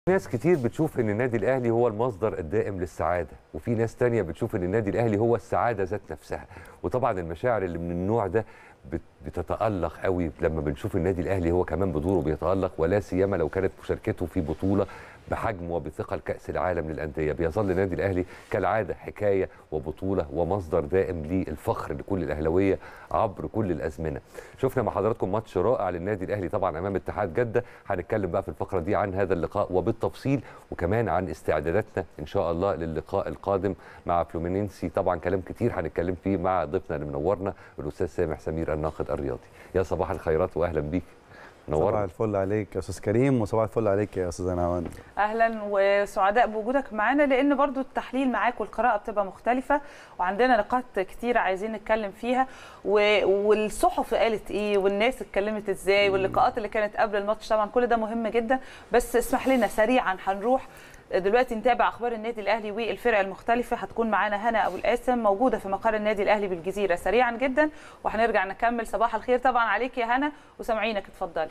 ناس كتير بتشوف ان النادي الاهلي هو المصدر الدائم للسعاده وفي ناس تانية بتشوف ان النادي الاهلي هو السعاده ذات نفسها وطبعا المشاعر اللي من النوع ده بت- بتتالق قوي لما بنشوف النادي الاهلي هو كمان بدوره بيتالق ولا سيما لو كانت مشاركته في بطوله بحجم وبثقل كاس العالم للانديه بيظل النادي الاهلي كالعاده حكايه وبطوله ومصدر دائم للفخر لكل الاهلاويه عبر كل الازمنه شفنا مع حضراتكم ماتش رائع للنادي الاهلي طبعا امام اتحاد جده هنتكلم بقى في الفقره دي عن هذا اللقاء وبالتفصيل وكمان عن استعداداتنا ان شاء الله للقاء القادم مع فلومينينسي طبعا كلام كتير هنتكلم فيه مع ضيفنا اللي منورنا الاستاذ سامح سمير الناقد الرياضي يا صباح الخيرات واهلا بيك صباح نورنا الفل عليك يا استاذ كريم وصباح الفل عليك يا استاذ نعمان اهلا وسعداء بوجودك معانا لان برضو التحليل معاك والقراءه بتبقى مختلفه وعندنا نقاط كتيره عايزين نتكلم فيها و... والصحف قالت ايه والناس اتكلمت ازاي واللقاءات اللي كانت قبل الماتش طبعا كل ده مهم جدا بس اسمح لنا سريعا هنروح دلوقتي نتابع اخبار النادي الاهلي والفرق المختلفه هتكون معانا هنا ابو القاسم موجوده في مقر النادي الاهلي بالجزيره سريعا جدا وهنرجع نكمل صباح الخير طبعا عليك يا هنا وسامعينك اتفضلي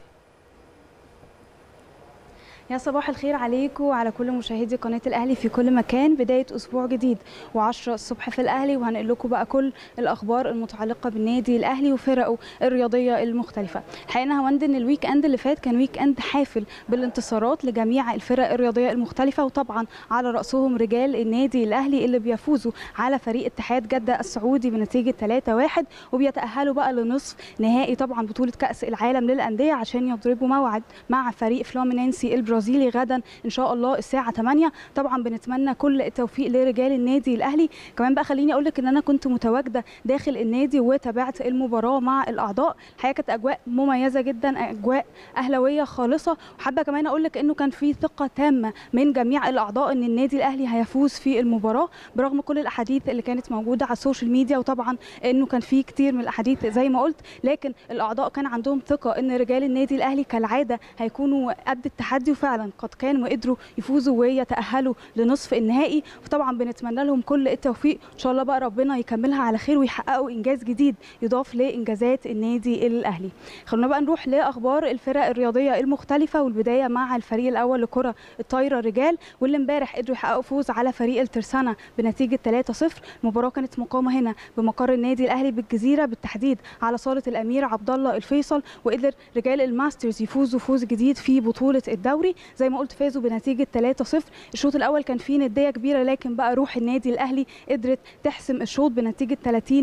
يا صباح الخير عليكم وعلى كل مشاهدي قناة الأهلي في كل مكان بداية أسبوع جديد و10 الصبح في الأهلي وهنقل لكم بقى كل الأخبار المتعلقة بالنادي الأهلي وفرقه الرياضية المختلفة الحقيقة هوند إن الويك أند اللي فات كان ويك أند حافل بالانتصارات لجميع الفرق الرياضية المختلفة وطبعا على رأسهم رجال النادي الأهلي اللي بيفوزوا على فريق اتحاد جدة السعودي بنتيجة 3-1 وبيتأهلوا بقى لنصف نهائي طبعا بطولة كأس العالم للأندية عشان يضربوا موعد مع فريق فلومينينسي البرازيلي غدا ان شاء الله الساعه 8 طبعا بنتمنى كل التوفيق لرجال النادي الاهلي كمان بقى خليني اقول لك ان انا كنت متواجده داخل النادي وتابعت المباراه مع الاعضاء الحقيقه كانت اجواء مميزه جدا اجواء اهلاويه خالصه وحابه كمان اقول لك انه كان في ثقه تامه من جميع الاعضاء ان النادي الاهلي هيفوز في المباراه برغم كل الاحاديث اللي كانت موجوده على السوشيال ميديا وطبعا انه كان في كتير من الاحاديث زي ما قلت لكن الاعضاء كان عندهم ثقه ان رجال النادي الاهلي كالعاده هيكونوا قد التحدي وفعلا قد كان وقدروا يفوزوا ويتاهلوا لنصف النهائي فطبعا بنتمنى لهم كل التوفيق ان شاء الله بقى ربنا يكملها على خير ويحققوا انجاز جديد يضاف لانجازات النادي الاهلي خلونا بقى نروح لاخبار الفرق الرياضيه المختلفه والبدايه مع الفريق الاول لكره الطايره رجال واللي امبارح قدروا يحققوا فوز على فريق الترسانه بنتيجه 3-0 المباراه كانت مقامه هنا بمقر النادي الاهلي بالجزيره بالتحديد على صاله الامير عبد الله الفيصل وقدر رجال الماسترز يفوزوا فوز جديد في بطوله الدوري زي ما قلت فازوا بنتيجه 3-0 الشوط الاول كان فيه نديه كبيره لكن بقى روح النادي الاهلي قدرت تحسم الشوط بنتيجه 30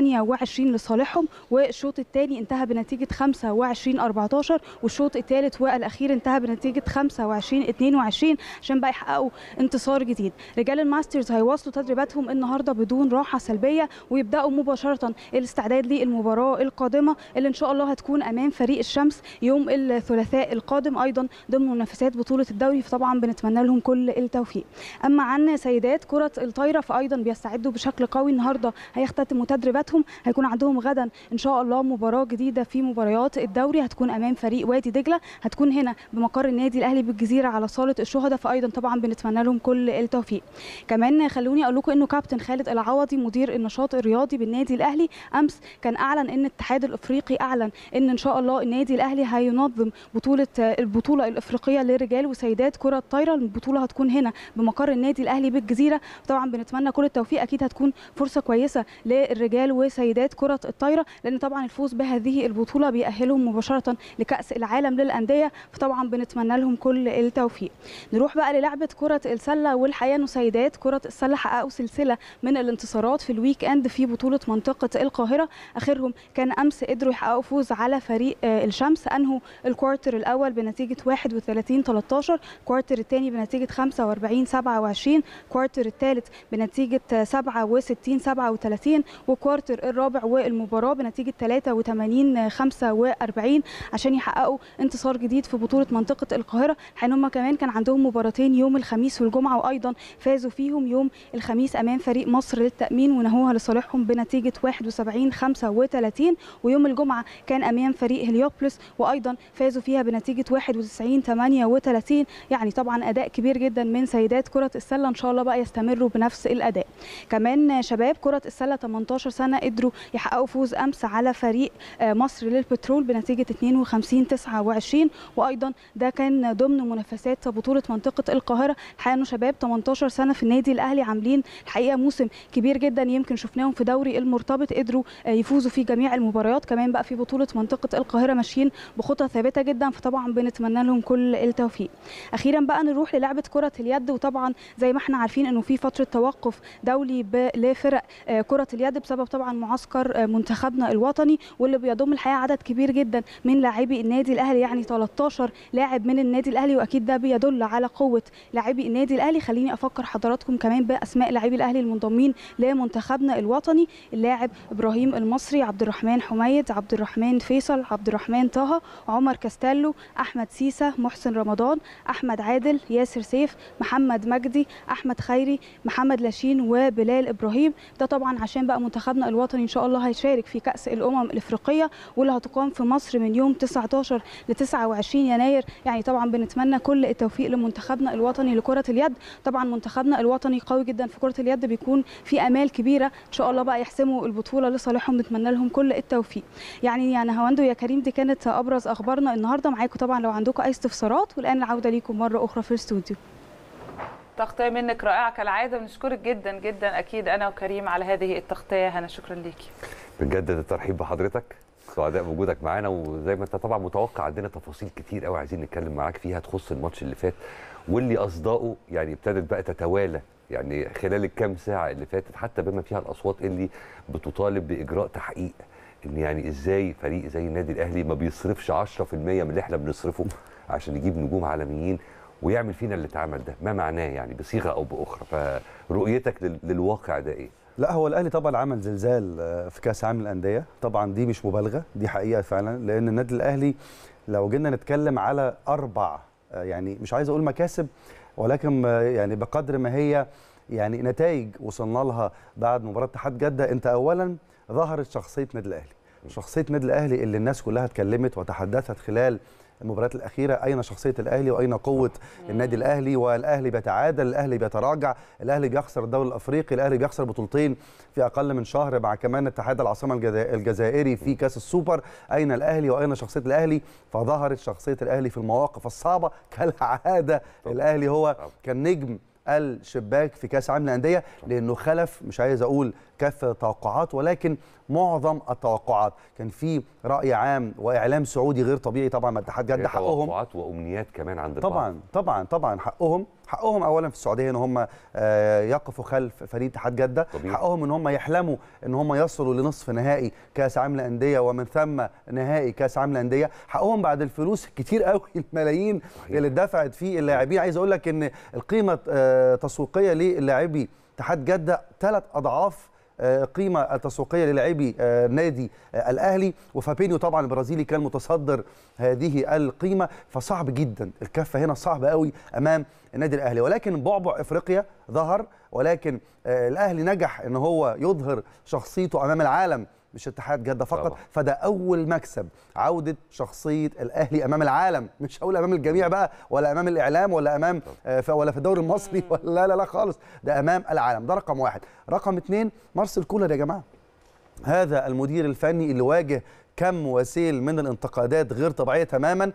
28 لصالحهم والشوط الثاني انتهى بنتيجه 25 14 والشوط الثالث والاخير انتهى بنتيجه 25 22 عشان بقى يحققوا انتصار جديد رجال الماسترز هيواصلوا تدريباتهم النهارده بدون راحه سلبيه ويبداوا مباشره الاستعداد للمباراه القادمه اللي ان شاء الله هتكون امام فريق الشمس يوم الثلاثاء القادم ايضا ضمن منافسات بطوله الدوري فطبعا بنتمنى لهم كل التوفيق اما عن سيدات كره الطايره فايضا بيستعدوا بشكل قوي النهارده هيختتموا تدريباتهم هيكون عندهم غدا ان شاء الله مباراه جديده في مباريات الدوري هتكون امام فريق وادي دجله هتكون هنا بمقر النادي الاهلي بالجزيره على صاله الشهداء فايضا طبعا بنتمنى لهم كل التوفيق كمان خلوني اقول لكم انه كابتن خالد العوضي مدير النشاط الرياضي بالنادي الاهلي امس كان اعلن ان الاتحاد الافريقي اعلن ان ان شاء الله النادي الاهلي هينظم بطوله البطوله الافريقيه لرجال وسيدات كره الطايره البطوله هتكون هنا بمقر النادي الاهلي بالجزيره طبعا بنتمنى كل التوفيق اكيد هتكون فرصه كويسه للرجال وسيدات كره الطايره لان طبعا الفوز بهذه البطوله بيأهلهم مباشره لكاس العالم للانديه فطبعا بنتمنى لهم كل التوفيق نروح بقى للعبه كره السله والحقيقه انه سيدات كره السله حققوا سلسله من الانتصارات في الويك اند في بطوله منطقه القاهره اخرهم كان امس قدروا يحققوا فوز على فريق الشمس انهوا الكوارتر الاول بنتيجه 31 13 الكوارتر الثاني بنتيجه 45 27 الكوارتر الثالث بنتيجه 67 37 والكوارتر الرابع والمباراه بنتيجه 83 45 عشان يحققوا انتصار جديد في بطوله منطقه القاهره حين هم كمان كان عندهم مباراتين يوم الخميس والجمعه وايضا فازوا فيهم يوم الخميس امام فريق مصر للتامين ونهوها لصالحهم بنتيجه 71 35 ويوم الجمعه كان امام فريق هليوبلس وايضا فازوا فيها بنتيجه 91 38 يعني طبعا اداء كبير جدا من سيدات كره السله ان شاء الله بقى يستمروا بنفس الاداء كمان شباب كره السله 18 سنه قدروا يحققوا فوز امس على فريق آه، مصر للبترول بنتيجه 52 29 وايضا ده كان ضمن منافسات بطوله منطقه القاهره الحقيقه انه شباب 18 سنه في النادي الاهلي عاملين الحقيقه موسم كبير جدا يمكن شفناهم في دوري المرتبط قدروا آه، يفوزوا في جميع المباريات كمان بقى في بطوله منطقه القاهره ماشيين بخطى ثابته جدا فطبعا بنتمنى لهم كل التوفيق اخيرا بقى نروح للعبه كره اليد وطبعا زي ما احنا عارفين انه في فتره توقف دولي ب- لفرق آه، كره اليد بسبب طبعا معسكر آه، منتخبنا الوطني واللي بيضم الحقيقه عدد كبير جدا من لاعبي النادي الاهلي يعني 13 لاعب من النادي الاهلي واكيد ده بيدل على قوه لاعبي النادي الاهلي خليني افكر حضراتكم كمان باسماء لاعبي الاهلي المنضمين لمنتخبنا الوطني اللاعب ابراهيم المصري عبد الرحمن حميد عبد الرحمن فيصل عبد الرحمن طه عمر كاستيلو احمد سيسه محسن رمضان احمد عادل ياسر سيف محمد مجدي احمد خيري محمد لاشين وبلال ابراهيم ده طبعا عشان بقى منتخبنا الوطني ان شاء الله هيشارك في كاس الامم الافريقيه واللي هتقام في مصر من يوم 19 ل 29 يناير يعني طبعا بنتمنى كل التوفيق لمنتخبنا الوطني لكره اليد طبعا منتخبنا الوطني قوي جدا في كره اليد بيكون في امال كبيره ان شاء الله بقى يحسموا البطوله لصالحهم نتمنى لهم كل التوفيق يعني يا نهاوندو يا كريم دي كانت ابرز اخبارنا النهارده معاكم طبعا لو عندكم اي استفسارات والان العوده ليكم مره اخرى في الاستوديو تغطيه منك رائعه كالعاده بنشكرك جدا جدا اكيد انا وكريم على هذه التغطيه هنا شكرا ليكي بنجدد الترحيب بحضرتك سعداء بوجودك معانا وزي ما انت طبعا متوقع عندنا تفاصيل كتير قوي عايزين نتكلم معاك فيها تخص الماتش اللي فات واللي اصداؤه يعني ابتدت بقى تتوالى يعني خلال الكام ساعه اللي فاتت حتى بما فيها الاصوات اللي بتطالب باجراء تحقيق ان يعني ازاي فريق زي النادي الاهلي ما بيصرفش 10% من اللي احنا بنصرفه عشان يجيب نجوم عالميين ويعمل فينا اللي اتعمل ده ما معناه يعني بصيغه او باخرى فرؤيتك لل- للواقع ده ايه لا هو الاهلي طبعا عمل زلزال آه، في كاس عالم الانديه طبعا دي مش مبالغه دي حقيقه فعلا لان النادي الاهلي لو جينا نتكلم على اربع آه، يعني مش عايز اقول مكاسب ولكن آه، يعني بقدر ما هي يعني نتائج وصلنا لها بعد مباراه اتحاد جده انت اولا ظهرت شخصيه النادي الاهلي شخصيه النادي الاهلي اللي الناس كلها اتكلمت وتحدثت خلال المباريات الاخيره اين شخصيه الاهلي واين قوه النادي الاهلي والاهلي بيتعادل الاهلي بيتراجع الاهلي بيخسر الدوري الافريقي الاهلي بيخسر بطولتين في اقل من شهر مع كمان اتحاد العاصمه الجزا- الجزائري في كاس السوبر اين الاهلي واين شخصيه الاهلي فظهرت شخصيه الاهلي في المواقف الصعبه كالعاده طبعاً. الاهلي هو طبعاً. كان نجم الشباك في كاس عالم الانديه لانه خلف مش عايز اقول كافه التوقعات ولكن معظم التوقعات كان في راي عام واعلام سعودي غير طبيعي طبعا مع اتحاد جده حقهم توقعات وامنيات كمان عند البعض طبعا طبعا طبعا حقهم حقهم اولا في السعوديه ان هم آه، يقفوا خلف فريق اتحاد جده طبيعي. حقهم ان هم يحلموا ان هم يصلوا لنصف نهائي كاس عالم الانديه ومن ثم نهائي كاس عالم الانديه حقهم بعد الفلوس الكتير قوي الملايين صحيح. اللي اتدفعت في اللاعبين عايز اقول لك ان القيمه آه، التسويقيه للاعبي اتحاد جده ثلاث اضعاف آه، قيمه التسويقيه للاعبي آه، نادي آه، الاهلي وفابينيو طبعا البرازيلي كان متصدر هذه القيمه فصعب جدا الكفه هنا صعبه قوي امام النادي الاهلي ولكن بعبع افريقيا ظهر ولكن آه، الاهلي نجح ان هو يظهر شخصيته امام العالم مش اتحاد جده فقط طبعا. فده اول مكسب عوده شخصيه الاهلي امام العالم مش هقول امام الجميع بقى ولا امام الاعلام ولا امام آه، ف- ولا في الدوري المصري ولا لا لا لا خالص ده امام العالم ده رقم واحد رقم اتنين مارسيل كولر يا جماعه هذا المدير الفني اللي واجه كم وسيل من الانتقادات غير طبيعيه تماما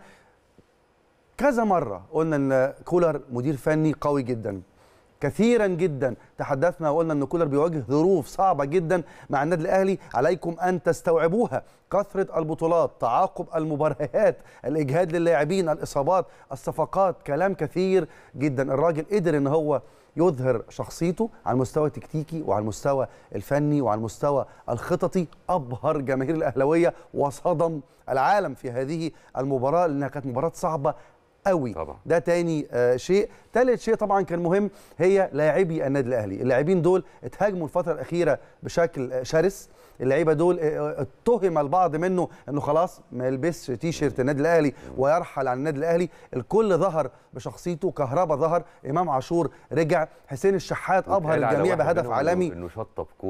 كذا مره قلنا ان كولر مدير فني قوي جدا كثيرا جدا تحدثنا وقلنا ان كولر بيواجه ظروف صعبه جدا مع النادي الاهلي عليكم ان تستوعبوها كثره البطولات تعاقب المباريات الاجهاد للاعبين الاصابات الصفقات كلام كثير جدا الراجل قدر ان هو يظهر شخصيته على المستوى التكتيكي وعلى المستوى الفني وعلى المستوى الخططي ابهر جماهير الاهلاويه وصدم العالم في هذه المباراه لانها كانت مباراه صعبه قوي طبعا. ده تاني آه شيء ثالث شيء طبعا كان مهم هي لاعبي النادي الاهلي اللاعبين دول اتهاجموا الفتره الاخيره بشكل آه، شرس اللعيبه دول آه، آه، اتهم البعض منه انه خلاص ما يلبسش تيشيرت النادي الاهلي ويرحل عن النادي الاهلي الكل ظهر بشخصيته كهربا ظهر امام عاشور رجع حسين الشحات ابهر واتقال على الجميع واحد بهدف منهم إنه- عالمي انه شطب كوره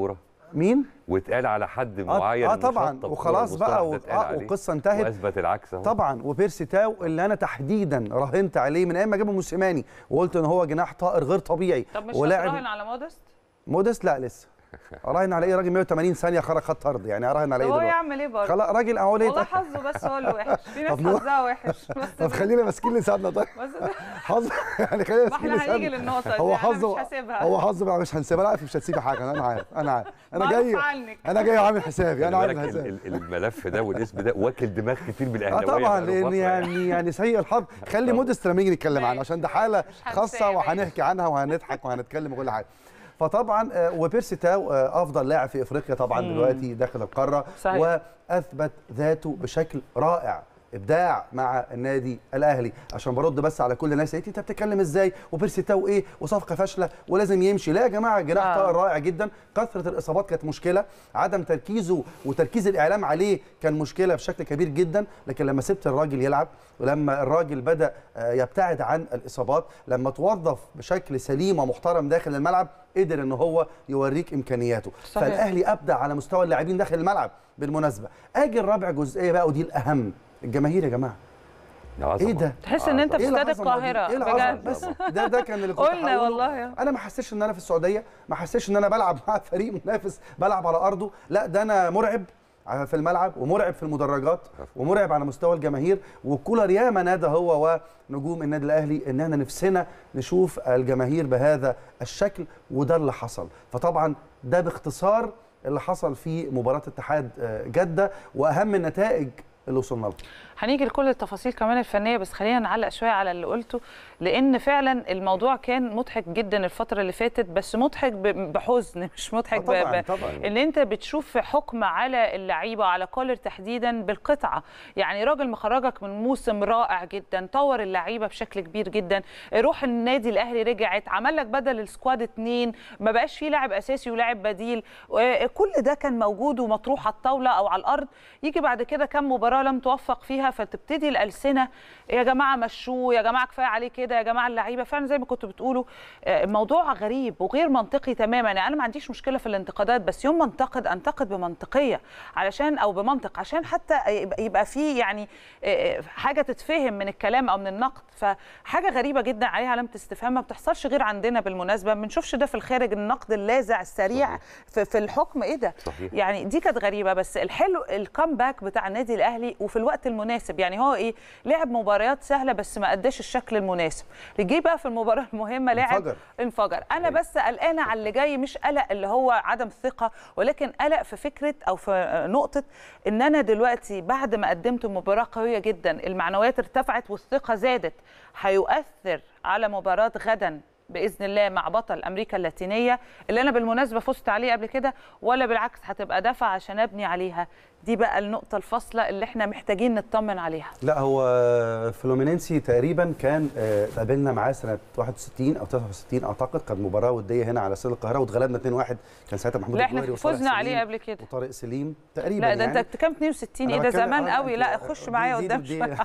مين واتقال على حد اه, معين آه إنه طبعا شطب وخلاص والمصطلح بقى ده و... اتقال آه عليه. والقصه انتهت واثبت العكس اهو طبعا وبيرسي تاو اللي انا تحديدا راهنت عليه من ايام ما جابوا موسيماني وقلت ان هو جناح طائر غير طبيعي طب مش ولاعب هتراهن على مودست مودست لا لسه اراهن على ايه راجل 180 ثانيه خرج خط ارض يعني اراهن على طب ايه هو دلوقتي يعمل ايه برضه خلاص راجل اهو ليه والله طيب. حظه بس هو اللي وحش في ناس طب نو- حظها وحش بس طب خلينا ماسكين لساننا طيب بس حظ يعني خلينا ما ماسكين احنا هنيجي لساننا للنقطه دي هو أنا حظه مش هسيبها هو حظه بقى مش هنسيبها لا عارف مش هتسيبي حاجه انا عارف انا عارف انا معروف جاي عنك. انا جاي وعامل حسابي انا خلي عامل بالك ال- حسابي ال- الملف ده والاسم ده واكل دماغ كتير من اه الاهلاويه طبعا بقاله لان فترة يعني يعني سيء الحظ خلي مودست لما نيجي نتكلم عنه ماشي. عشان ده حاله مش خاصه هنساه، وهنحكي عنها وهنضحك وهنتكلم وكل حاجه فطبعا آه، وبيرسي تاو آه، افضل لاعب في افريقيا طبعا دلوقتي داخل القاره صحيح. واثبت ذاته بشكل رائع ابداع مع النادي الاهلي عشان برد بس على كل الناس قالت لي انت بتتكلم ازاي وبيرسي تاو ايه وصفقه فاشله ولازم يمشي لا يا جماعه جناح آه. طائر رائع جدا كثره الاصابات كانت مشكله عدم تركيزه وتركيز الاعلام عليه كان مشكله بشكل كبير جدا لكن لما سبت الراجل يلعب ولما الراجل بدا آه، يبتعد عن الاصابات لما توظف بشكل سليم ومحترم داخل الملعب قدر ان هو يوريك امكانياته صحيح. فالاهلي ابدع على مستوى اللاعبين داخل الملعب بالمناسبه اجي الرابع جزئيه بقى ودي الاهم الجماهير يا جماعه ده عظمة. ايه ده تحس ان انت في ايه استاد العظمة دي؟ القاهره ايه العظمه بجد بس ده ده كان اللي كنت قلنا هقوله. والله. انا ما حسيتش ان انا في السعوديه ما حسيتش ان انا بلعب مع فريق منافس بلعب على ارضه لا ده انا مرعب في الملعب ومرعب في المدرجات ومرعب على مستوى الجماهير وكولر ياما نادى هو ونجوم النادي الاهلي ان احنا نفسنا نشوف الجماهير بهذا الشكل وده اللي حصل فطبعا ده باختصار اللي حصل في مباراه اتحاد آه، جده واهم النتائج اللي وصلنا لها هنيجي لكل التفاصيل كمان الفنيه بس خلينا نعلق شويه على اللي قلته لان فعلا الموضوع كان مضحك جدا الفتره اللي فاتت بس مضحك ب- بحزن مش مضحك آه طبعاً، ب... ب... طبعاً. ان انت بتشوف حكم على اللعيبه وعلى كولر تحديدا بالقطعه يعني راجل مخرجك من موسم رائع جدا طور اللعيبه بشكل كبير جدا روح النادي الاهلي رجعت عمل لك بدل السكواد اتنين ما بقاش فيه لاعب اساسي ولاعب بديل آه، كل ده كان موجود ومطروح على الطاوله او على الارض يجي بعد كده كام مباراه لم توفق فيها فتبتدي الالسنه يا جماعه مشوه يا جماعه كفايه عليه كده يا جماعه اللعيبه فعلا زي ما كنتوا بتقولوا آه، الموضوع غريب وغير منطقي تماما يعني انا ما عنديش مشكله في الانتقادات بس يوم ما انتقد انتقد بمنطقيه علشان او بمنطق عشان حتى يبقى- يبقى في يعني آه، حاجه تتفهم من الكلام او من النقد فحاجه غريبه جدا عليها علامه استفهام ما بتحصلش غير عندنا بالمناسبه ما بنشوفش ده في الخارج النقد اللاذع السريع صحيح. في, في الحكم ايه ده صحيح. يعني دي كانت غريبه بس الحلو الكامباك بتاع النادي الاهلي وفي الوقت المناسب يعني هو ايه لعب مباريات سهله بس ما اداش الشكل المناسب جه بقى في المباراه المهمه لاعب انفجر. انفجر انا بس قلقانه على اللي جاي مش قلق اللي هو عدم ثقه ولكن قلق في فكره او في نقطه ان انا دلوقتي بعد ما قدمت مباراه قويه جدا المعنويات ارتفعت والثقه زادت هيؤثر على مباراه غدا باذن الله مع بطل امريكا اللاتينيه اللي انا بالمناسبه فزت عليه قبل كده ولا بالعكس هتبقى دفع عشان ابني عليها دي بقى النقطه الفاصله اللي احنا محتاجين نطمن عليها لا هو فلومينينسي تقريبا كان آه، اتقابلنا معاه سنه 61 او 63 اعتقد كانت مباراه وديه هنا على استاد القاهره واتغلبنا 2-1 كان ساعتها محمود لا احنا الجوهري وصالح فزنا عليه سليم قبل كده وطارق سليم تقريبا لا ده يعني. انت كام 62 ايه أنا ده بتكلم- زمان آه، قوي أنت- لا خش دي- معايا دي- قدام دي- شويه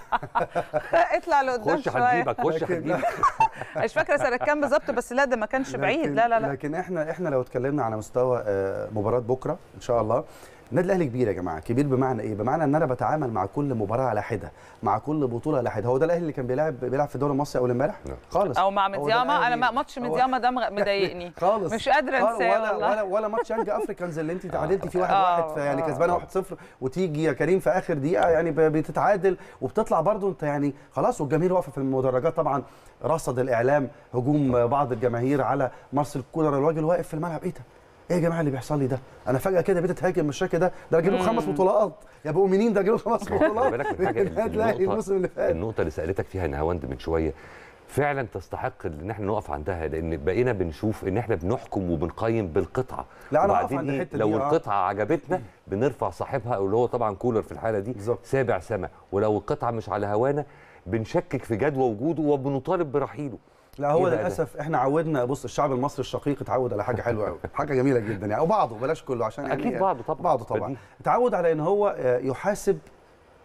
اطلع لقدام خش شويه هنجيبك خش لكن- هنجيبك مش فاكره سنه كام بالظبط بس لا ده ما كانش بعيد لكن- لا لا لا لكن احنا احنا لو اتكلمنا على مستوى آه، مباراه بكره ان شاء الله النادي الاهلي كبير يا جماعه كبير بمعنى ايه بمعنى ان انا بتعامل مع كل مباراه على حده مع كل بطوله على حده هو ده الاهلي اللي كان بيلعب بيلعب في الدوري المصري اول امبارح لا. خالص او مع هو ده مدياما انا الأهلي. ما- ماتش هو- مدياما ده مغ- مضايقني خالص مش قادره خالص انساه ولا والله ولا ولا ماتش يانج افريكانز اللي انت تعادلتي فيه واحد آه، واحد يعني آه. كسبانه 1-0 وتيجي يا كريم في اخر دقيقه يعني ب- بتتعادل وبتطلع برضو انت يعني خلاص والجماهير واقفه في المدرجات طبعا رصد الاعلام هجوم بعض الجماهير على مارسيل كولر الراجل واقف في الملعب ايه ده؟ ايه يا جماعه اللي بيحصل لي ده؟ انا فجاه كده بقيت اتهاجم بالشكل ده ده راجل له خمس بطولات يا ابو منين ده راجل له خمس خلي بطولات بالك من حاجه النادي الأهلي الموسم اللي فات النقطه اللي سالتك فيها نهاوند من شويه فعلا تستحق ان احنا نقف عندها لان بقينا بنشوف ان احنا بنحكم وبنقيم بالقطعه لا، أنا أقف وبعدين عند إيه، الحتة لو دي، آه. القطعه عجبتنا بنرفع صاحبها اللي هو طبعا كولر في الحاله دي بالظبط. سابع سما ولو القطعه مش على هوانا بنشكك في جدوى وجوده وبنطالب برحيله لا هو إيه بقى ده؟ للاسف احنا عودنا بص الشعب المصري الشقيق اتعود على حاجه حلوه قوي حاجه جميله جدا يعني وبعضه بلاش كله عشان يعني أكيد بعضه طبعاً. بعضه طبعا بديهي. اتعود على ان هو آه، يحاسب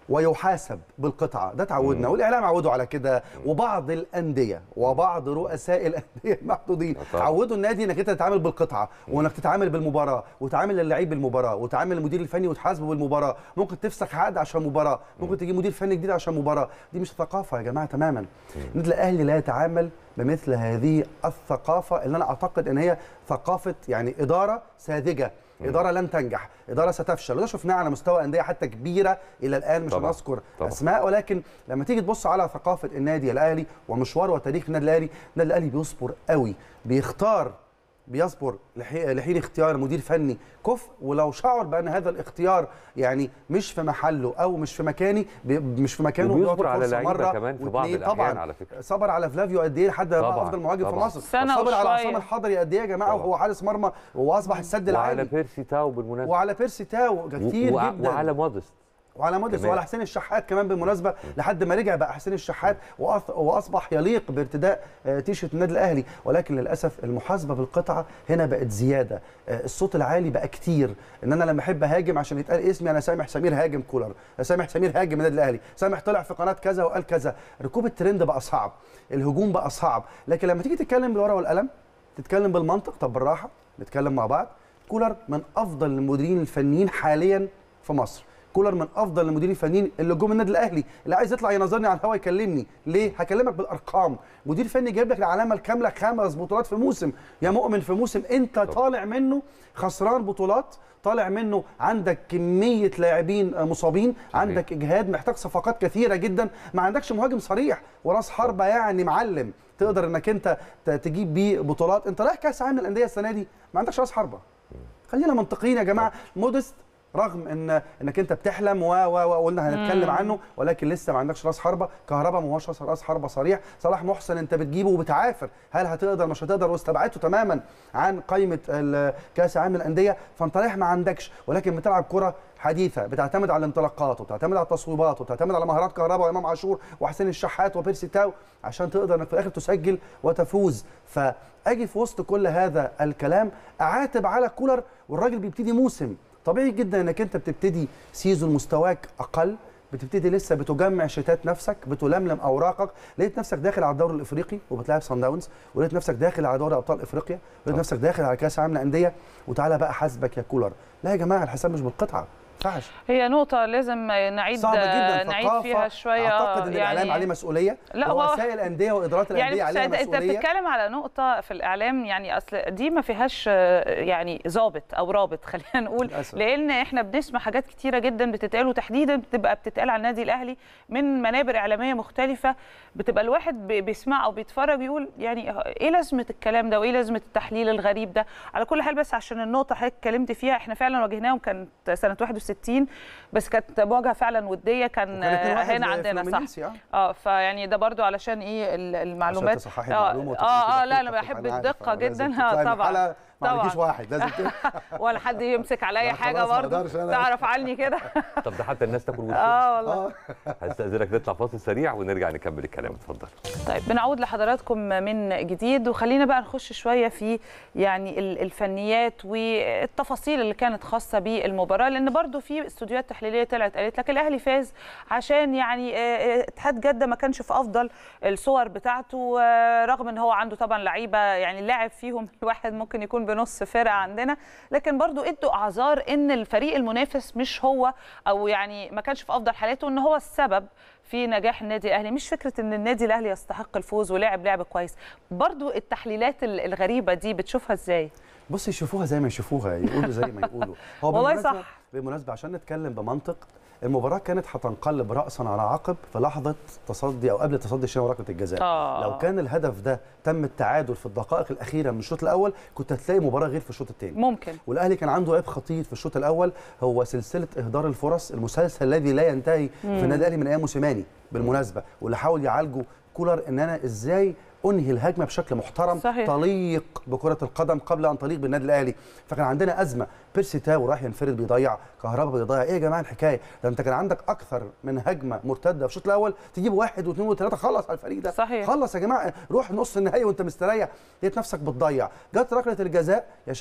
ويحاسب بالقطعه ده تعودنا والاعلام عودوا على كده وبعض الانديه وبعض رؤساء الانديه المحدودين طبعا. عودوا النادي انك انت تتعامل بالقطعه وانك تتعامل بالمباراه وتعامل اللعيب بالمباراه وتعامل المدير الفني وتحاسبه بالمباراه ممكن تفسخ عقد عشان مباراه ممكن تجيب مدير فني جديد عشان مباراه دي مش ثقافه يا جماعه تماما النادي الاهلي لا يتعامل بمثل هذه الثقافه اللي انا اعتقد ان هي ثقافه يعني اداره ساذجه اداره لن تنجح اداره ستفشل وده شفناه على مستوى انديه حتى كبيره الى الان مش طبعاً. هنذكر طبعاً. اسماء ولكن لما تيجي تبص على ثقافه النادي الاهلي ومشوار وتاريخ النادي الاهلي النادي الاهلي بيصبر قوي بيختار بيصبر لحي- لحين اختيار مدير فني كفء ولو شعر بان هذا الاختيار يعني مش في محله او مش في مكاني بي- مش في مكانه وبيصبر بيعطي على فرصة لعيبة مرة كمان في بعض واتنين. الأحيان طبعا على فكرة. صبر على فلافيو قد ايه لحد ما بقى طبعاً، افضل مهاجم في طبعاً. مصر سنة صبر على وشوية. عصام الحضري قد ايه يا جماعه طبعاً. وهو حارس مرمى واصبح السد وعلى العالي بيرسي تاو بالمناسبه وعلى بيرسي تاو كتير وع- جدا وعلى مودست وعلى موديس كمان. وعلى حسين الشحات كمان بالمناسبه لحد ما رجع بقى حسين الشحات وأص- واصبح يليق بارتداء آه، تيشيرت النادي الاهلي ولكن للاسف المحاسبه بالقطعه هنا بقت زياده آه، الصوت العالي بقى كتير ان انا لما احب هاجم عشان يتقال اسمي انا سامح سمير هاجم كولر أنا سامح سمير هاجم النادي الاهلي سامح طلع في قناه كذا وقال كذا ركوب الترند بقى صعب الهجوم بقى صعب لكن لما تيجي تتكلم بالورقه والقلم تتكلم بالمنطق طب بالراحه نتكلم مع بعض كولر من افضل المديرين الفنيين حاليا في مصر كولر من افضل المديرين الفنيين اللي جم النادي الاهلي اللي عايز يطلع ينظرني على الهوا يكلمني ليه هكلمك بالارقام مدير فني جايب لك العلامه الكامله خمس بطولات في موسم يا مؤمن في موسم انت طالع منه خسران بطولات طالع منه عندك كميه لاعبين مصابين عندك اجهاد محتاج صفقات كثيره جدا ما عندكش مهاجم صريح وراس حربه يعني معلم تقدر انك انت ت- تجيب بيه بطولات انت رايح كاس عالم الانديه السنه دي ما عندكش راس حربه خلينا منطقيين يا جماعه مودست رغم ان انك انت بتحلم و و و قلنا هنتكلم عنه ولكن لسه ما عندكش راس حربه كهربا ما هوش راس حربه صريح صلاح محسن انت بتجيبه وبتعافر هل هتقدر مش هتقدر واستبعدته تماما عن قائمه ال- كاس العالم للانديه فانت رايح ما عندكش ولكن بتلعب كره حديثه بتعتمد على الانطلاقات وبتعتمد على التصويبات وبتعتمد على مهارات كهربا وامام عاشور وحسين الشحات وبيرسي تاو عشان تقدر انك في الاخر تسجل وتفوز فاجي في وسط كل هذا الكلام اعاتب على كولر والراجل بيبتدي موسم طبيعي جدا انك انت بتبتدي سيزون مستواك اقل بتبتدي لسه بتجمع شتات نفسك بتلملم اوراقك لقيت نفسك داخل على الدوري الافريقي وبتلاعب صن داونز ولقيت نفسك داخل على دوري ابطال افريقيا ولقيت نفسك داخل على كاس العالم للانديه وتعالى بقى حاسبك يا كولر لا يا جماعه الحساب مش بالقطعه ما ينفعش هي نقطة لازم نعيد صعبه جدا نعيد ثقافة فيها شوية اعتقد ان الاعلام عليه مسؤوليه لا، هو- ورؤساء الانديه وادارات الانديه يعني بص، عليها انت انت مسؤوليه بتتكلم على نقطة في الإعلام يعني أصل دي ما فيهاش آه، يعني ضابط أو رابط خلينا نقول للأسف. لأن احنا بنسمع حاجات كتيرة جدا بتتقال وتحديدا بتبقى بتتقال على النادي الأهلي من منابر إعلامية مختلفة بتبقى الواحد بي- بيسمع أو بيتفرج يقول يعني إيه لازمة الكلام ده وإيه لازمة التحليل الغريب ده على كل حال بس عشان النقطة حضرتك اتكلمت فيها احنا فعلا واجهناهم كانت سنة 61 بس كانت مواجهة فعلا ودية كان وكان 2-1 هنا عندنا صح لفلومينينسي، آه. اه فيعني ده برضو علشان ايه ال- المعلومات تصححي اه المعلومة وتبقي اه, آه كده لا انا دقيقة، بحب أنا عارف، الدقه آه، لازم جدا اه تطلعي من طبعا الحلقة ما عندكيش طبعاً. واحد لازم كده ولا حد يمسك عليا لا، حاجه خلاص، ما برضو أقدرش أنا. تعرف عني كده طب ده حتى الناس تاكل وشك اه والله اه هستاذنك نطلع فاصل سريع ونرجع نكمل الكلام اتفضل طيب بنعود لحضراتكم من جديد وخلينا بقى نخش شويه في يعني ال- الفنيات والتفاصيل اللي كانت خاصه بالمباراه لان برضو في استوديوهات تحليليه طلعت قالت لك الاهلي فاز عشان يعني آه، آه، اتحاد جده ما كانش في افضل الصور بتاعته آه، رغم ان هو عنده طبعا لعيبه يعني اللاعب فيهم الواحد ممكن يكون بنص فرقه عندنا لكن برضو ادوا اعذار ان الفريق المنافس مش هو او يعني ما كانش في افضل حالاته ان هو السبب في نجاح النادي الاهلي مش فكره ان النادي الاهلي يستحق الفوز ولعب لعب كويس برضو التحليلات ال- الغريبه دي بتشوفها ازاي بص يشوفوها زي ما يشوفوها يقولوا زي ما يقولوا هو والله بالمناسبة- صح. بالمناسبه عشان نتكلم بمنطق المباراه كانت هتنقلب راسا على عقب في لحظه تصدي او قبل تصدي شنو ركله الجزاء آه. لو كان الهدف ده تم التعادل في الدقائق الاخيره من الشوط الاول كنت هتلاقي مباراه غير في الشوط الثاني ممكن والاهلي كان عنده عيب خطير في الشوط الاول هو سلسله اهدار الفرص المسلسل الذي لا ينتهي في النادي الاهلي من ايام موسيماني بالمناسبه واللي حاول يعالجه كولر ان انا ازاي انهي الهجمه بشكل محترم صحيح. تليق بكره القدم قبل ان تليق بالنادي الاهلي فكان عندنا ازمه بيرسي تاو راح ينفرد بيضيع كهربا بيضيع ايه يا جماعه الحكايه ده انت كان عندك اكثر من هجمه مرتده في الشوط الاول تجيب واحد واثنين وثلاثه خلص على الفريق ده صحيح. خلص يا جماعه روح نص النهائي وانت مستريح لقيت نفسك بتضيع جت ركله الجزاء يشاء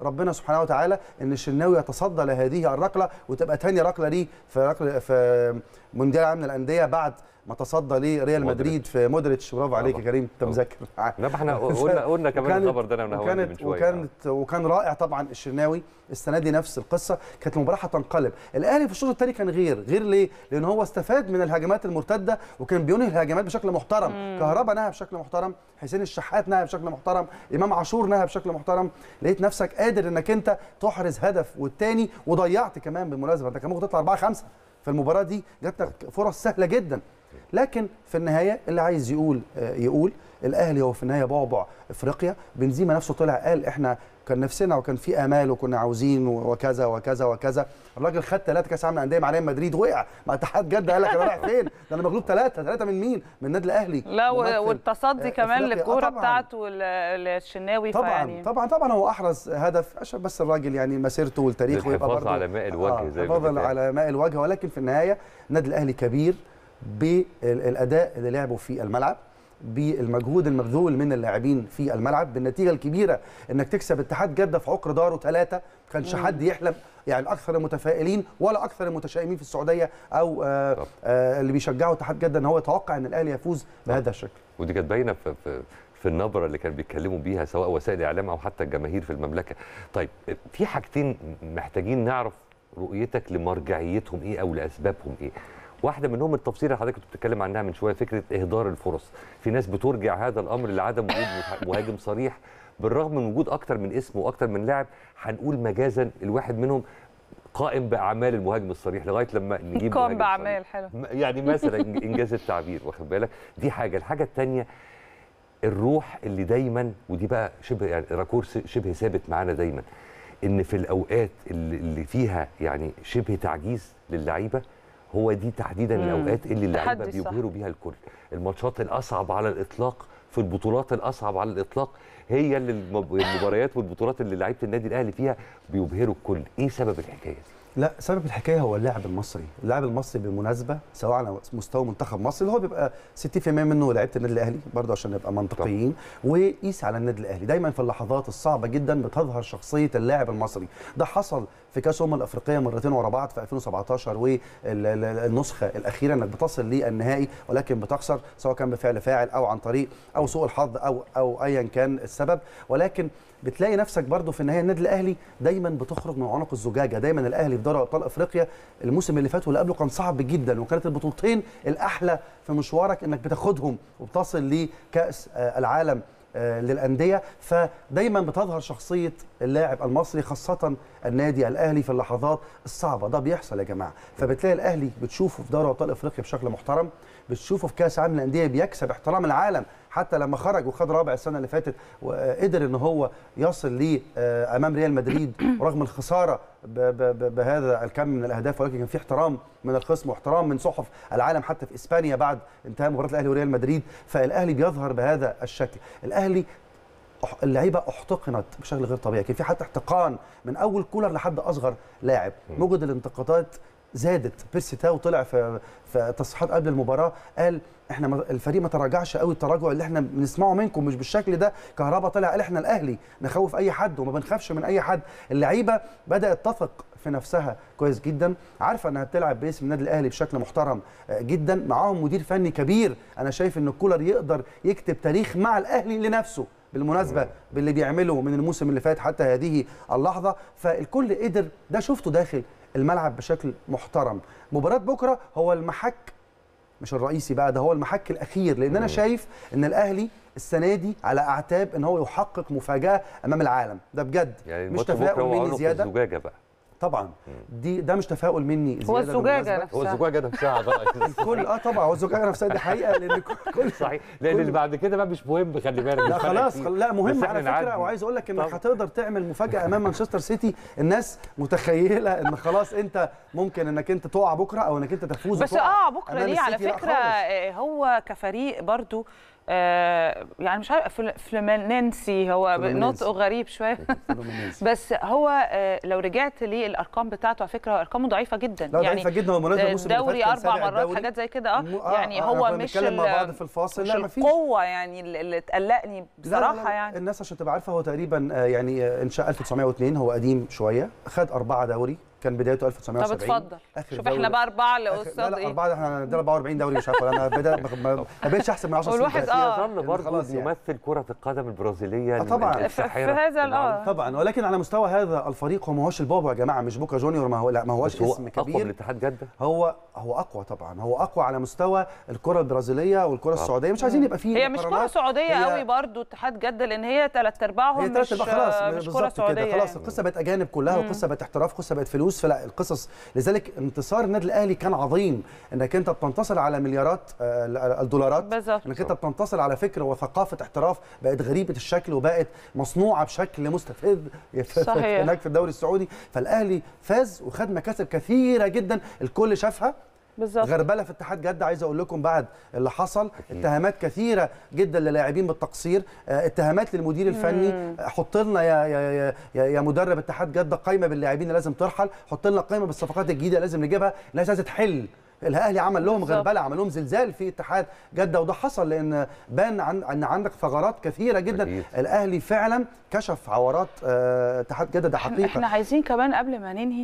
ربنا سبحانه وتعالى ان الشناوي يتصدى لهذه الركله وتبقى تاني ركله ليه في ركله في مونديال العالم للانديه بعد ما تصدى لريال مودريتش. مدريد في مودريتش برافو عليك يا طبعا. كريم انت طبعا. مذاكر لا ما احنا قلنا قلنا كمان وكانت- الخبر ده انا ونهاوند من وكانت شويه وكانت وكان رائع طبعا الشناوي السنه دي نفس القصه كانت المباراه هتنقلب الاهلي في الشوط الثاني كان غير غير ليه لان هو استفاد من الهجمات المرتده وكان بينهي الهجمات بشكل محترم كهربا نهى بشكل محترم حسين الشحات نهى بشكل محترم امام عاشور نهى بشكل محترم لقيت نفسك قادر انك انت تحرز هدف والتاني وضيعت كمان بالمناسبه انت كان ممكن تطلع 4 5 في المباراه دي جات لك فرص سهله جدا لكن في النهايه اللي عايز يقول آه، يقول الاهلي هو في النهايه بعبع افريقيا بنزيما نفسه طلع قال احنا كان نفسنا وكان في امال وكنا عاوزين وكذا وكذا وكذا الراجل خد ثلاثه كاس عالم الانديه مع ريال مدريد وقع مع اتحاد جده قال لك انا رايح فين ده انا مغلوب ثلاثه ثلاثه من مين من النادي الاهلي لا ممثل، و- والتصدي آه، كمان أفريقيا. آه، للكوره طبعاً. بتاعته ل- للشناوي طبعا فيعني طبعا طبعا هو احرز هدف عشان بس الراجل يعني مسيرته والتاريخ ويبقى للحفاظ برضه على ماء الوجه زي ما حفاظا بيتقال. على ماء الوجه ولكن في النهايه النادي الاهلي كبير بالاداء اللي لعبه في الملعب بالمجهود المبذول من اللاعبين في الملعب بالنتيجه الكبيره انك تكسب اتحاد جده في عقر داره ثلاثه كانش حد يحلم يعني اكثر المتفائلين ولا اكثر المتشائمين في السعوديه او آه طب. آه اللي بيشجعوا اتحاد جده ان هو يتوقع ان الاهلي يفوز بهذا الشكل ودي كانت باينه في, في في النبره اللي كانوا بيتكلموا بيها سواء وسائل الاعلام او حتى الجماهير في المملكه. طيب في حاجتين محتاجين نعرف رؤيتك لمرجعيتهم ايه او لاسبابهم ايه. واحده منهم التفصيل اللي حضرتك كنت بتتكلم عنها من شويه فكره اهدار الفرص. في ناس بترجع هذا الامر لعدم وجود مه- مهاجم صريح بالرغم من وجود اكتر من اسم واكتر من لاعب هنقول مجازا الواحد منهم قائم باعمال المهاجم الصريح لغايه لما نجيب قام مهاجم باعمال صريح. حلو م- يعني مثلا انجاز التعبير واخد بالك دي حاجه الحاجه الثانيه الروح اللي دايما ودي بقى شبه يعني راكور س- شبه ثابت معانا دايما ان في الاوقات اللي, اللي فيها يعني شبه تعجيز للعيبه هو دي تحديدا مم. الاوقات اللي اللعيبه تحدي صح. بيبهروا بيها الكل الماتشات الاصعب على الاطلاق في البطولات الاصعب على الاطلاق هي اللي المب- المباريات والبطولات اللي لعيبه النادي الاهلي فيها بيبهروا الكل ايه سبب الحكايه دي لا سبب الحكايه هو اللاعب المصري، اللاعب المصري بالمناسبه سواء على مستوى منتخب مصر اللي هو بيبقى 60% منه لعيبه النادي الاهلي برضه عشان نبقى منطقيين وقيس على النادي الاهلي، دايما في اللحظات الصعبه جدا بتظهر شخصيه اللاعب المصري، ده حصل في كاس الامم الافريقيه مرتين ورا بعض في 2017 والنسخه الاخيره انك بتصل للنهائي ولكن بتخسر سواء كان بفعل فاعل او عن طريق او سوء الحظ او او ايا كان السبب ولكن بتلاقي نفسك برضو في النهايه النادي الاهلي دايما بتخرج من عنق الزجاجه دايما الاهلي في دوري ابطال افريقيا الموسم اللي فات واللي قبله كان صعب جدا وكانت البطولتين الاحلى في مشوارك انك بتاخدهم وبتصل لكاس آه، العالم آه، للانديه فدايما بتظهر شخصيه اللاعب المصري خاصه النادي الاهلي في اللحظات الصعبه ده بيحصل يا جماعه فبتلاقي الاهلي بتشوفه في دوري ابطال افريقيا بشكل محترم بتشوفه في كاس عالم الانديه بيكسب احترام العالم حتى لما خرج وخد رابع السنه اللي فاتت وقدر ان هو يصل ليه آه، امام ريال مدريد رغم الخساره ب- ب- ب- بهذا الكم من الاهداف ولكن كان في احترام من الخصم واحترام من صحف العالم حتى في اسبانيا بعد انتهاء مباراه الاهلي وريال مدريد فالاهلي بيظهر بهذا الشكل الاهلي أح- اللعيبه احتقنت بشكل غير طبيعي كان في حتى احتقان من اول كولر لحد اصغر لاعب موجد الانتقادات زادت بيرسي تاو طلع في في تصريحات قبل المباراه قال احنا ما- الفريق ما تراجعش قوي التراجع اللي احنا بنسمعه منكم مش بالشكل ده كهربا طلع قال احنا الاهلي نخوف اي حد وما بنخافش من اي حد اللعيبه بدات تثق في نفسها كويس جدا عارفه انها بتلعب باسم النادي الاهلي بشكل محترم آه، جدا معاهم مدير فني كبير انا شايف ان كولر يقدر يكتب تاريخ مع الاهلي لنفسه بالمناسبه باللي بيعمله من الموسم اللي فات حتى هذه اللحظه فالكل قدر ده شفته داخل الملعب بشكل محترم مباراه بكره هو المحك مش الرئيسي بقى ده هو المحك الاخير لان انا شايف ان الاهلي السنه دي على اعتاب ان هو يحقق مفاجاه امام العالم ده بجد يعني مش الماتش بكره تفاؤل هو مني عنق زياده الزجاجه بقى طبعا دي ده مش تفاؤل مني زياده هو الزجاجة بالمناسبة. هو الزجاجه نفسها بقى الكل اه طبعا هو الزجاجه نفسها دي حقيقه لان كل صحيح لان كل- اللي بعد كده بقى مش مهم خلي بالك لا مش فارقة خلاص كتير. خل... لا بس مهم إحنا على فكره نعدي. وعايز اقول لك انك طبعا. هتقدر تعمل مفاجاه امام مانشستر سيتي الناس متخيله ان خلاص انت ممكن انك انت تقع بكره او انك انت تفوز بس وتقع اه بكره أمام ليه على السيتي. لا فكره خالص. آه، هو كفريق برضو آه يعني مش عارف فل- فلومينينسي هو فلومينينسي. نطقه غريب شويه فلومينينسي. بس هو آه لو رجعت للارقام بتاعته على فكره ارقامه ضعيفه جدا لا ضعيفه جدا والمناسبه الموسم اللي فات الدوري كان اربع سابع مرات الدوري. حاجات زي كده اه مو- آه، يعني آه، هو كنا مش بنتكلم مع ال- بعض في الفاصل مش لا مفيش القوه يعني اللي اللي تقلقني لا، لا، بصراحه لا، يعني الناس عشان تبقى عارفه هو تقريبا آه، يعني آه، انشاء 1902 هو قديم شويه خد اربعه دوري كان بدايته 1970 طب اتفضل آخر شوف دوري- احنا بقى اربعه آخر- لا لاستاذ لا ايه اربعه احنا عندنا 44 دوري مش عارف ولا انا بدا ما- ما ما بقتش احسن من 10 سنين والواحد فاتت. آه. يظل برضه خلاص يعني. يمثل كرة القدم البرازيلية آه طبعاً. في- في الساحرة هذا ال- آه. طبعا ولكن على مستوى هذا الفريق هو ما هوش البابا يا جماعه مش بوكا جونيور ما هو لا ما هوش بس هو اسم أقوى من كبير الاتحاد جدة هو هو اقوى طبعا هو اقوى على مستوى الكره البرازيليه والكره السعوديه مش عايزين يبقى فيه هي مش كره مقارنات. سعوديه هي- قوي برضو اتحاد جده لان هي ثلاث ارباعهم هي ثلاث مش ارباع خلاص مش كره بالظبط سعوديه كده خلاص يعني. القصه بقت اجانب كلها والقصه بقت احتراف قصه بقت فلوس فلا القصص لذلك انتصار النادي الاهلي كان عظيم انك انت بتنتصر على مليارات آه، الدولارات بالظبط. انك انت بتنتصر على فكره وثقافه احتراف بقت غريبه الشكل وبقت مصنوعه بشكل مستفز صحيح. هناك في الدوري السعودي فالاهلي فاز وخد مكاسب كثيره جدا الكل شافها بالظبط غربله في اتحاد جده عايز اقول لكم بعد اللي حصل اتهامات كثيره جدا للاعبين بالتقصير آه، اتهامات للمدير الفني آه، حط لنا يا يا يا, يا مدرب اتحاد جده قائمه باللاعبين اللي لازم ترحل حط لنا قائمه بالصفقات الجديده اللي لازم نجيبها الناس عايزه تحل الاهلي عمل لهم بالظبط. غربله عمل لهم زلزال في اتحاد جده وده حصل لان بان عن ان عندك ثغرات كثيره جدا أكيد. الاهلي فعلا كشف عورات آه، اتحاد جده ده حقيقه احنا عايزين كمان قبل ما ننهي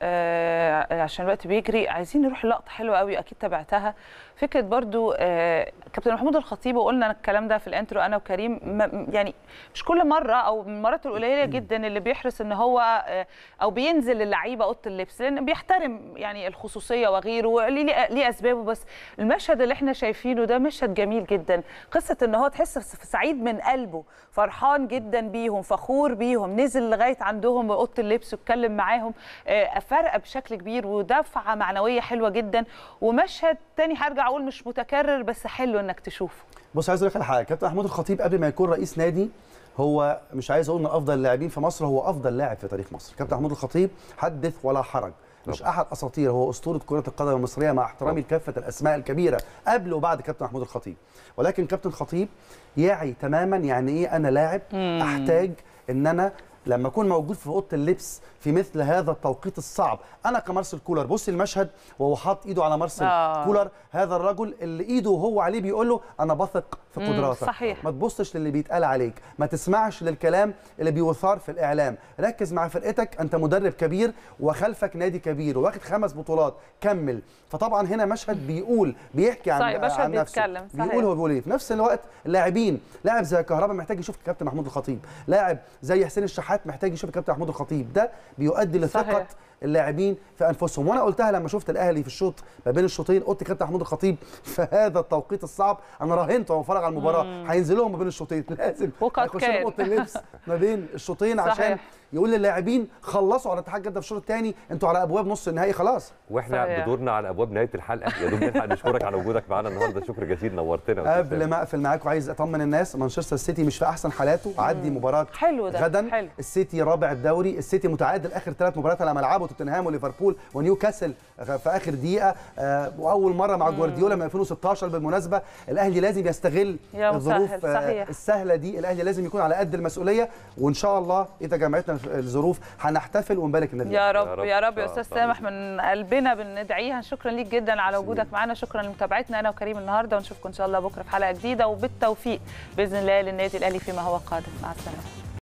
آه عشان الوقت بيجري عايزين نروح لقطه حلوه قوي اكيد تابعتها فكره برضو آه كابتن محمود الخطيب وقلنا الكلام ده في الانترو انا وكريم ما- يعني مش كل مره او من المرات القليله جدا اللي بيحرص ان هو آه او بينزل للعيبه اوضه اللبس لان بيحترم يعني الخصوصيه وغيره ليه ليه اسبابه بس المشهد اللي احنا شايفينه ده مشهد جميل جدا قصه ان هو تحس في سعيد من قلبه فرحان جدا بيهم فخور بيهم نزل لغايه عندهم اوضه اللبس واتكلم معاهم آه، فرق بشكل كبير ودفعه معنويه حلوه جدا ومشهد تاني هرجع اقول مش متكرر بس حلو انك تشوفه بص عايز اقول لك على حاجه كابتن محمود الخطيب قبل ما يكون رئيس نادي هو مش عايز اقول من افضل اللاعبين في مصر هو افضل لاعب في تاريخ مصر كابتن محمود الخطيب حدث ولا حرج مش احد اساطير هو اسطوره كره القدم المصريه مع احترامي لكافه الاسماء الكبيره قبل وبعد كابتن محمود الخطيب ولكن كابتن خطيب يعي تماما يعني ايه انا لاعب احتاج ان انا لما اكون موجود في اوضه اللبس في مثل هذا التوقيت الصعب انا كمارسيل كولر بص المشهد وهو حاطط ايده على مارسيل آه. كولر هذا الرجل اللي ايده وهو عليه بيقول له انا بثق في مم، قدراتك صحيح. ما تبصش للي بيتقال عليك ما تسمعش للكلام اللي بيثار في الاعلام ركز مع فرقتك انت مدرب كبير وخلفك نادي كبير واخد خمس بطولات كمل فطبعا هنا مشهد بيقول بيحكي عن صحيح، مشهد عن نفسه بيتكلم، صحيح. بيقول هو بيقول ايه في نفس الوقت اللاعبين لاعب زي كهربا محتاج يشوف كابتن محمود الخطيب لاعب زي حسين الشحات محتاج يشوف كابتن محمود الخطيب ده بيؤدي لثقه صحيح. اللاعبين في انفسهم وانا قلتها لما شفت الاهلي في الشوط ما بين الشوطين قلت كابتن محمود الخطيب في هذا التوقيت الصعب انا راهنت وانا بتفرج على المباراه هينزلوهم ما بين الشوطين لازم وقد هيخشوا كان. اوضه اللبس ما بين الشوطين عشان صحيح. يقول للاعبين خلصوا على اتحاد جده في الشوط الثاني انتوا على ابواب نص النهائي خلاص واحنا صحيح. بدورنا على ابواب نهايه الحلقه يا دوب نلحق نشكرك على وجودك معانا النهارده شكر جزيل نورتنا يا أستاذ قبل ما اقفل معاكم عايز اطمن الناس مانشستر سيتي مش في احسن حالاته عدي مباراه حلو ده، غدا حلو. السيتي رابع الدوري السيتي متعادل اخر ثلاث مباريات على ملعبه توتنهام وليفربول ونيوكاسل في اخر دقيقه آه، واول مره مع جوارديولا من 2016 بالمناسبه الاهلي لازم يستغل يا الظروف مسهل، آه، صحيح. السهله دي الاهلي لازم يكون على قد المسؤوليه وان شاء الله اذا جمعتنا الظروف هنحتفل ونبارك النادي يا رب، رب يا رب يا إن شاء استاذ الله. سامح من قلبنا بندعيها شكرا ليك جدا على وجودك معنا شكرا لمتابعتنا انا وكريم النهارده ونشوفكم ان شاء الله بكره في حلقه جديده وبالتوفيق باذن الله للنادي الاهلي فيما هو قادم مع السلامه